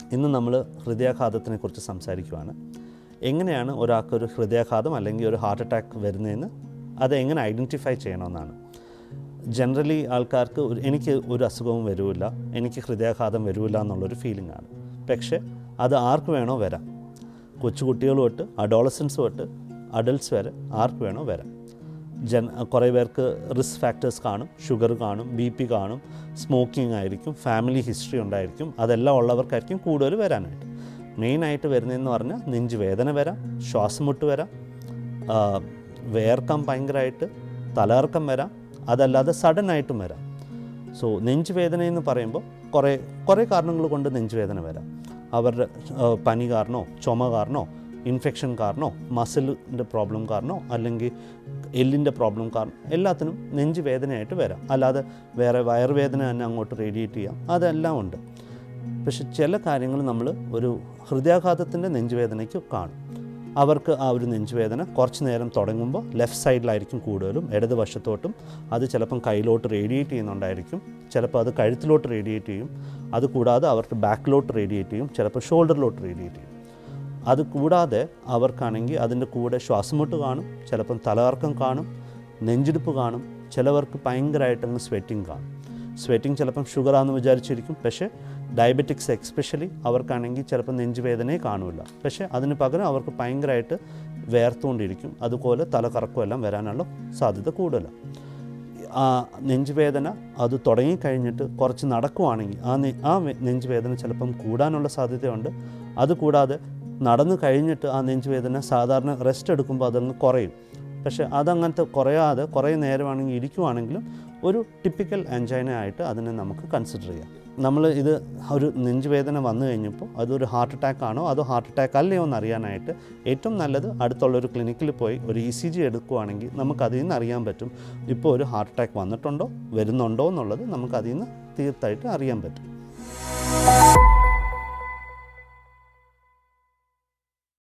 ഇന്ന് നമ്മൾ ഹൃദയാഘാതത്തിനെ കുറിച്ച് സംസാരിക്കുവാണ് എങ്ങനെയാണ് ഒരാൾക്കൊരു ഹൃദയാഘാതം അല്ലെങ്കിൽ ഒരു ഹാർട്ട് അറ്റാക്ക് വരുന്നതെന്ന് അത് എങ്ങനെ ഐഡൻറ്റിഫൈ ചെയ്യണമെന്നാണ് ജനറലി ആൾക്കാർക്ക് ഒരു എനിക്ക് ഒരു അസുഖവും വരില്ല എനിക്ക് ഹൃദയാഘാതം വരില്ല എന്നുള്ളൊരു ഫീലിംഗ് ആണ് പക്ഷേ അത് ആർക്ക് വേണോ വരാം കൊച്ചുകുട്ടികൾ തൊട്ട് അഡോളസൻസ് തൊട്ട് അഡൽട്ട്സ് വരെ ആർക്ക് വേണോ വരാം ജൻ കുറേ പേർക്ക് റിസ്ക് ഫാക്ടേഴ്സ് കാണും ഷുഗർ കാണും ബി പി കാണും സ്മോക്കിംഗ് ആയിരിക്കും ഫാമിലി ഹിസ്റ്ററി ഉണ്ടായിരിക്കും അതെല്ലാം ഉള്ളവർക്കായിരിക്കും കൂടുതൽ വരാനായിട്ട് മെയിനായിട്ട് വരുന്നതെന്ന് പറഞ്ഞാൽ നെഞ്ച് വേദന വരാം ശ്വാസം മുട്ട് വരാം ആ, വേർക്കം ഭയങ്കരമായിട്ട് തലകറക്കം വരാം അതല്ലാതെ സഡൻ ആയിട്ടും വരാം സോ നെഞ്ചുവേദന എന്ന് പറയുമ്പോൾ കുറേ കുറേ കാരണങ്ങൾ കൊണ്ട് നെഞ്ചുവേദന വരാം അവരുടെ ആ, പനി കാരണോ ചുമ കാരണോ ഇൻഫെക്ഷൻ കാരണോ മസിലിൻ്റെ പ്രോബ്ലം കാരണോ അല്ലെങ്കിൽ എല്ലിൻ്റെ പ്രോബ്ലം കാരണം എല്ലാത്തിനും നെഞ്ച് വേദനയായിട്ട് വരാം അല്ലാതെ വേറെ വയറുവേദന തന്നെ അങ്ങോട്ട് റേഡിയേറ്റ് ചെയ്യാം അതെല്ലാം ഉണ്ട് പക്ഷെ ചില കാര്യങ്ങൾ നമ്മൾ ഒരു ഹൃദയാഘാതത്തിൻ്റെ നെഞ്ചുവേദനയ്ക്ക് കാണും അവർക്ക് ആ ഒരു നെഞ്ചുവേദന കുറച്ച് നേരം തുടങ്ങുമ്പോൾ ലെഫ്റ്റ് സൈഡിലായിരിക്കും കൂടുതലും ഇടതുവശത്തോട്ടും അത് ചിലപ്പം കയ്യിലോട്ട് റേഡിയേറ്റ് ചെയ്യുന്നുണ്ടായിരിക്കും ചിലപ്പോൾ അത് കഴുത്തിലോട്ട് റേഡിയേറ്റ് ചെയ്യും അത് കൂടാതെ അവർക്ക് ബാക്കിലോട്ട് റേഡിയേറ്റ് ചെയ്യും ചിലപ്പോൾ ഷോൾഡറിലോട്ട് റേഡിയേറ്റ് ചെയ്യും അത് കൂടാതെ അവർക്കാണെങ്കിൽ അതിൻ്റെ കൂടെ ശ്വാസമുട്ട് കാണും ചിലപ്പം തലകറക്കം കാണും നെഞ്ചിടിപ്പ് കാണും ചിലവർക്ക് ഭയങ്കരമായിട്ടങ്ങ് സ്വെറ്റിംഗ് കാണും സ്വെറ്റിംഗ് ചിലപ്പം ഷുഗറാണെന്ന് വിചാരിച്ചിരിക്കും പക്ഷേ ഡയബറ്റിക്സ് എക്സ്പെഷ്യലി അവർക്കാണെങ്കിൽ ചിലപ്പോൾ നെഞ്ചുവേദനയെ കാണില്ല പക്ഷേ അതിന് പകരം അവർക്ക് ഭയങ്കരമായിട്ട് വേർത്തുകൊണ്ടിരിക്കും അതുപോലെ തലകറക്കം എല്ലാം വരാനുള്ള സാധ്യത കൂടുതലാണ് ആ നെഞ്ചുവേദന അത് തുടങ്ങിക്കഴിഞ്ഞിട്ട് കുറച്ച് നടക്കുവാണെങ്കിൽ ആ നെ ആ വെ- നെഞ്ചുവേദന ചിലപ്പം കൂടാനുള്ള സാധ്യതയുണ്ട് അതുകൂടാതെ നടന്നു കഴിഞ്ഞിട്ട് ആ നെഞ്ചുവേദന സാധാരണ റെസ്റ്റ് എടുക്കുമ്പോൾ അതങ്ങ് കുറയും പക്ഷേ അതങ്ങനത്തെ കുറയാതെ കുറേ നേരമാണെങ്കിൽ ഇരിക്കുവാണെങ്കിലും ഒരു ടിപ്പിക്കൽ എൻജൈന ആയിട്ട് അതിനെ നമുക്ക് കൺസിഡർ ചെയ്യാം നമ്മൾ ഇത് ഒരു നെഞ്ചുവേദന വന്നു കഴിഞ്ഞപ്പോൾ അതൊരു ഹാർട്ട് അറ്റാക്ക് ആണോ അതോ ഹാർട്ട് അറ്റാക്ക് അല്ലയോ എന്ന് അറിയാനായിട്ട് ഏറ്റവും നല്ലത് അടുത്തുള്ള ഒരു ക്ലിനിക്കിൽ പോയി ഒരു ഇ സി ജി എടുക്കുകയാണെങ്കിൽ നമുക്ക് അതിൽ നിന്ന് അറിയാൻ പറ്റും ഇപ്പോൾ ഒരു ഹാർട്ട് അറ്റാക്ക് വന്നിട്ടുണ്ടോ വരുന്നുണ്ടോ എന്നുള്ളത് നമുക്ക് അതിൽ നിന്ന് തീർത്തായിട്ട് അറിയാൻ പറ്റും